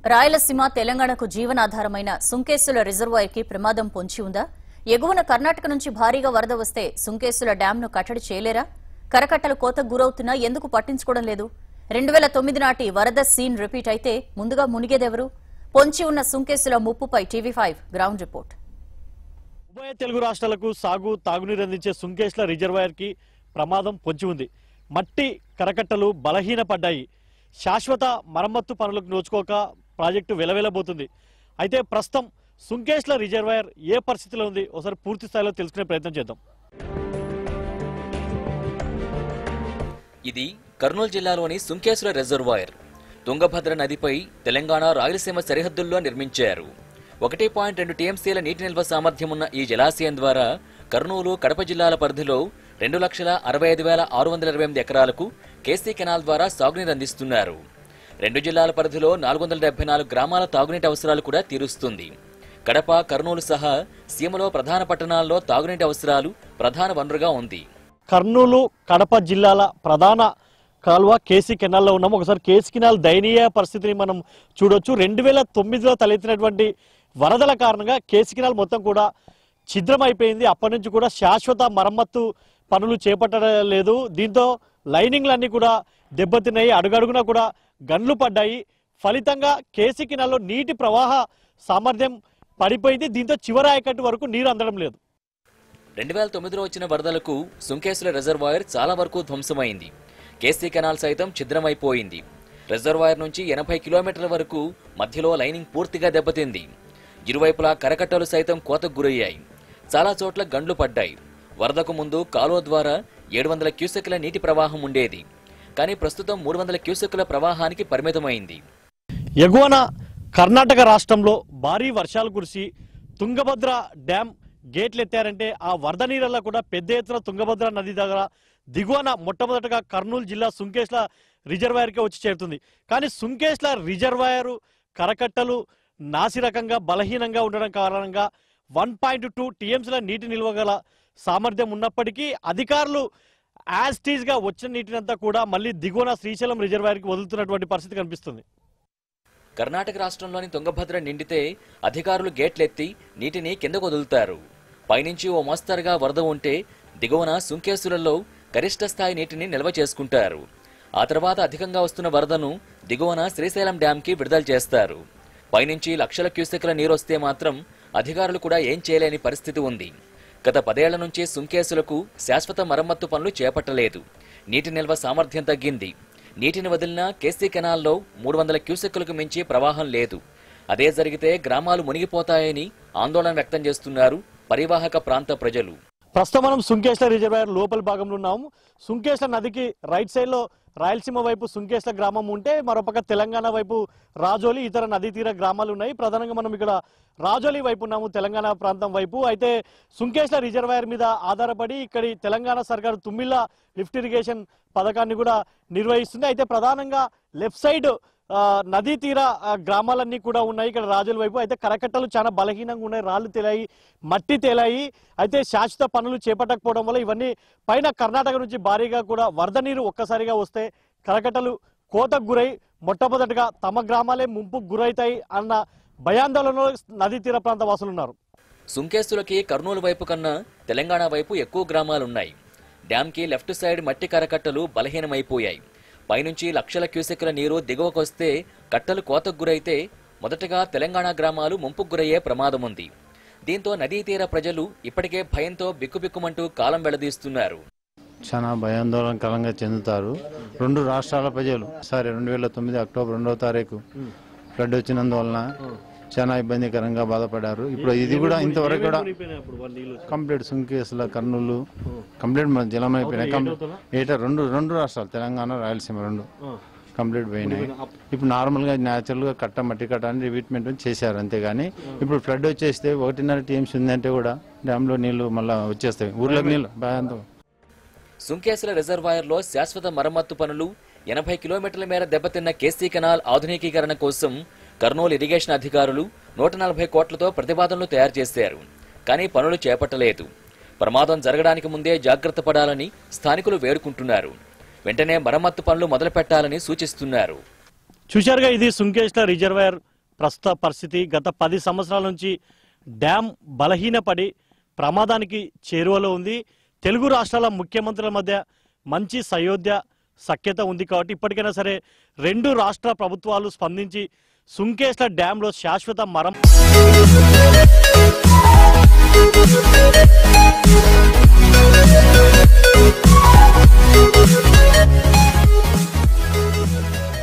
రాయలసీమ తెలంగాణకు జీవనాధారమైన సుంకేసుల రిజర్వాయర్కి ప్రమాదం పొంచి ఉందా ఎగువన కర్ణాటక నుంచి భారీగా వరద వస్తే సుంకేసుల డ్యాంను కట్టడి చేయలేరా కరకట్టలు కోతకు గురవుతున్నా ఎందుకు పట్టించుకోవడం లేదు రెండు వేల తొమ్మిది నాటి వరద సీన్ రిపీట్ అయితే ముందుగా మునిగేదెవరు పొంచి ఉన్న సుంకేసుల ముప్పుపై టీవీ ఫైవ్ గ్రౌండ్ రిపోర్ట్ ఉభయ తెలుగు రాష్ట్రాలకు సాగు తాగునీరు అందించే సుంకేష్ల రిజర్వాయర్ కి ప్రమాదం పొంచి ఉంది మట్టి కరకట్టలు బలహీనపడ్డాయి శాశ్వత మరమ్మత్తు పనులకు నోచుకోక ప్రాజెక్టు వెలవెలబోతుంది అయితే ప్రస్తుతం సుంకేష్ల రిజర్వాయర్ ఏ పరిస్థితిలో ఉంది ఒకసారి పూర్తి స్థాయిలో తెలుసుకునే ప్రయత్నం చేద్దాం ఇది కర్నూలు జిల్లాలోని సుంకేశ్వర రిజర్వాయర్ తుంగభద్ర నదిపై తెలంగాణ రాయలసీమ సరిహద్దుల్లో నిర్మించారు ఒకటి పాయింట్ రెండు టీఎంసీల నీటి నిల్వ సామర్థ్యం ఉన్న ఈ జలాశయం ద్వారా కర్నూలు కడప జిల్లాల పరిధిలో రెండు లక్షల అరవై ఐదు వేల ఆరు వందల ఇరవై ఎనిమిది ఎకరాలకు కేసీ కెనాల్ ద్వారా సాగునీరు అందిస్తున్నారు రెండు జిల్లాల పరిధిలో నాలుగు వందల డెబ్బై నాలుగు గ్రామాల తాగునీటి అవసరాలు కూడా తీరుస్తుంది కడప కర్నూలు సహా సీమలో ప్రధాన పట్టణాల్లో తాగునీటి అవసరాలు ప్రధాన వనరుగా ఉంది కర్నూలు కడప జిల్లాల ప్రధాన కాలువ కేసీ కెనాల్లో ఉన్నాము ఒకసారి కేసీ కెనాల్ దయనీయ పరిస్థితిని మనం చూడొచ్చు రెండు వేల తొమ్మిదిలో తలెత్తినటువంటి వరదల కారణంగా కేసీ కెనాల్ మొత్తం కూడా ఛిద్రమైపోయింది అప్పటి నుంచి కూడా శాశ్వత మరమ్మత్తు పనులు చేపట్టలేదు దీంతో లైనింగ్లన్నీ కూడా దెబ్బతిన్నాయి అడుగడుగునా కూడా గన్లు పడ్డాయి ఫలితంగా కేసీ కెనాల్లో నీటి ప్రవాహ సామర్థ్యం పడిపోయింది దీంతో చివరి ఆయకట్టు వరకు నీరు అందడం లేదు రెండు వేల తొమ్మిదిలో వచ్చిన వరదలకు సుంకేశ్వర రిజర్వాయర్ చాలా వరకు ధ్వంసమైంది కేసీ కెనాల్ సైతం ఛిద్రమైపోయింది రిజర్వాయర్ నుంచి ఎనభై కిలోమీటర్ల వరకు మధ్యలో లైనింగ్ పూర్తిగా దెబ్బతింది ఇరువైపులా కరకట్టలు సైతం కోతకు గురయ్యాయి చాలా చోట్ల గండ్లు పడ్డాయి వరదకు ముందు కాలువ ద్వారా ఏడు వందల క్యూసెక్ల నీటి ప్రవాహం ఉండేది కానీ ప్రస్తుతం మూడు వందల క్యూసెక్ల ప్రవాహానికి పరిమితమైంది ఎగువన కర్ణాటక రాష్ట్రంలో భారీ వర్షాలు కురిసి తుంగభద్ర డ్యాం గేట్లు ఎత్తారంటే ఆ వరద నీరల్లో కూడా పెద్ద ఎత్తున తుంగభద్ర నది దగ్గర దిగువన మొట్టమొదటగా కర్నూలు జిల్లా సుంకేష్ల రిజర్వాయర్కి వచ్చి చేరుతుంది కానీ సుంకేష్ల రిజర్వాయర్ కరకట్టలు నాసిరకంగా బలహీనంగా ఉండడం కారణంగా వన్ పాయింట్ టూ టీఎంసీల నీటి నిల్వ గల సామర్థ్యం ఉన్నప్పటికీ అధికారులు యాజ్ టీజ్ గా వచ్చిన నీటినంతా కూడా మళ్ళీ దిగువన శ్రీశైలం రిజర్వాయర్కి వదులుతున్నటువంటి పరిస్థితి కనిపిస్తుంది కర్ణాటక రాష్ట్రంలోని తుంగభద్ర నిండితే అధికారులు గేట్లెత్తి నీటిని కిందకు వదులుతారు పైనుంచి ఓ మోస్తరుగా వరద ఉంటే దిగువన సుంకేసులలో గరిష్ట స్థాయి నీటిని నిల్వ చేసుకుంటారు ఆ తర్వాత అధికంగా వస్తున్న వరదను దిగువన శ్రీశైలం డ్యాంకి విడుదల చేస్తారు పైనుంచి లక్షల క్యూసెక్ల నీరొస్తే మాత్రం అధికారులు కూడా ఏం చేయలేని పరిస్థితి ఉంది గత పదేళ్ల నుంచి సుంకేసులకు శాశ్వత మరమ్మత్తు పనులు చేపట్టలేదు నీటి నిల్వ సామర్థ్యం తగ్గింది నీటిని వదిలిన కేసీ కెనాల్లో మూడు వందల క్యూసెక్కులకు మించి ప్రవాహం లేదు అదే జరిగితే గ్రామాలు మునిగిపోతాయని ఆందోళన వ్యక్తం చేస్తున్నారు పరివాహక ప్రాంత ప్రజలు ప్రస్తుతం మనం సుంకేశ్ల రిజర్వాయర్ లోపల భాగంలో ఉన్నాము సుంకేశ్ల నదికి రైట్ సైడ్ లో రాయలసీమ వైపు సుంకేశ్ల గ్రామం ఉంటే మరోపక్క తెలంగాణ వైపు రాజోలి ఇతర నదీ తీర గ్రామాలు ఉన్నాయి ప్రధానంగా మనం ఇక్కడ రాజోలి వైపు ఉన్నాము తెలంగాణ ప్రాంతం వైపు అయితే సుంకేశ్ల రిజర్వాయర్ మీద ఆధారపడి ఇక్కడి తెలంగాణ సర్కారు తుమ్మిళ్ళ లిఫ్ట్ ఇరిగేషన్ పథకాన్ని కూడా నిర్వహిస్తుంది అయితే ప్రధానంగా లెఫ్ట్ సైడ్ ఆ, నదీ తీర ఆ, గ్రామాలన్నీ కూడా ఉన్నాయి ఇక్కడ రాజుల వైపు అయితే కరకట్టలు చాలా బలహీనంగా ఉన్నాయి రాళ్లు తేలాయి మట్టి తేలాయి అయితే శాశ్వత పనులు చేపట్టకపోవడం వల్ల ఇవన్నీ పైన కర్ణాటక నుంచి భారీగా కూడా వరద నీరు ఒక్కసారిగా వస్తే కరకట్టలు కోతకు గురై మొట్టమొదటిగా తమ గ్రామాలే ముంపుకు గురవుతాయి అన్న భయాందోళనలో నదీ తీర ప్రాంత వాసులు ఉన్నారు సుంకేసులకి కర్నూలు వైపు కన్నా తెలంగాణ వైపు ఎక్కువ గ్రామాలున్నాయి డ్యాంకి లెఫ్ట్ సైడ్ మట్టి కరకట్టలు బలహీనమైపోయాయి పైనుంచి లక్షల క్యూసెక్ల నీరు దిగువకొస్తే కట్టలు కోతకు గురైతే మొదటగా తెలంగాణ గ్రామాలు ముంపుకు గురయ్యే ప్రమాదం ఉంది దీంతో నదీ తీర ప్రజలు ఇప్పటికే భయంతో బిక్కుబిక్కుమంటూ కాలం వెళ్లదీస్తున్నారు చాలా భయాందోళనకరంగా చెందుతారు రెండు రాష్ట్రాల ప్రజలు సరే రెండు వేల తొమ్మిది అక్టోబర్ రెండవ తారీఖు ఫ్లడ్ వచ్చినందువలన చాలా ఇబ్బందికరంగా బాధపడారు ఇప్పుడు ఇది కూడా ఇంతవరకు కూడా కంప్లీట్ సుంకేసుల కర్నూలు కంప్లీట్ మన జలమైపోయినాయి కంప్లీట్ ఏటా రెండు రెండు రాష్ట్రాలు తెలంగాణ రాయలసీమ రెండు కంప్లీట్ పోయినాయి ఇప్పుడు నార్మల్గా న్యాచురల్గా కట్ట మట్టి కట్ట అని రివీట్మెంట్ చేశారు అంతేగాని ఇప్పుడు ఫ్లడ్ వచ్చేస్తే ఒకటిన్నర టీఎంసీ ఉందంటే కూడా డ్యామ్లో నీళ్లు మళ్ళీ వచ్చేస్తాయి ఊర్లోకి నీళ్ళు భయంతో సుంకేసుల రిజర్వాయర్లో శాశ్వత మరమ్మత్తు పనులు ఎనభై కిలోమీటర్ల మేర దెబ్బతిన్న కేసీ కెనాల్ ఆధునికీకరణ కోసం కర్నూలు ఇరిగేషన్ అధికారులు నూట నలభై కోట్లతో ప్రతిపాదనలు తయారు చేశారు కానీ పనులు చేపట్టలేదు ప్రమాదం జరగడానికి ముందే జాగ్రత్త పడాలని స్థానికులు వేడుకుంటున్నారు వెంటనే మరమ్మత్తు పనులు మొదలు పెట్టాలని సూచిస్తున్నారు చూశారుగా ఇది సుంకేష్ల రిజర్వాయర్ ప్రస్తుత పరిస్థితి గత పది సంవత్సరాల నుంచి డ్యామ్ బలహీనపడి ప్రమాదానికి చేరువలో ఉంది తెలుగు రాష్ట్రాల ముఖ్యమంత్రుల మధ్య మంచి సయోధ్య సఖ్యత ఉంది కాబట్టి ఇప్పటికైనా సరే రెండు రాష్ట్ర ప్రభుత్వాలు స్పందించి సుంకేశ్ల డ్యాంలో శాశ్వత మరం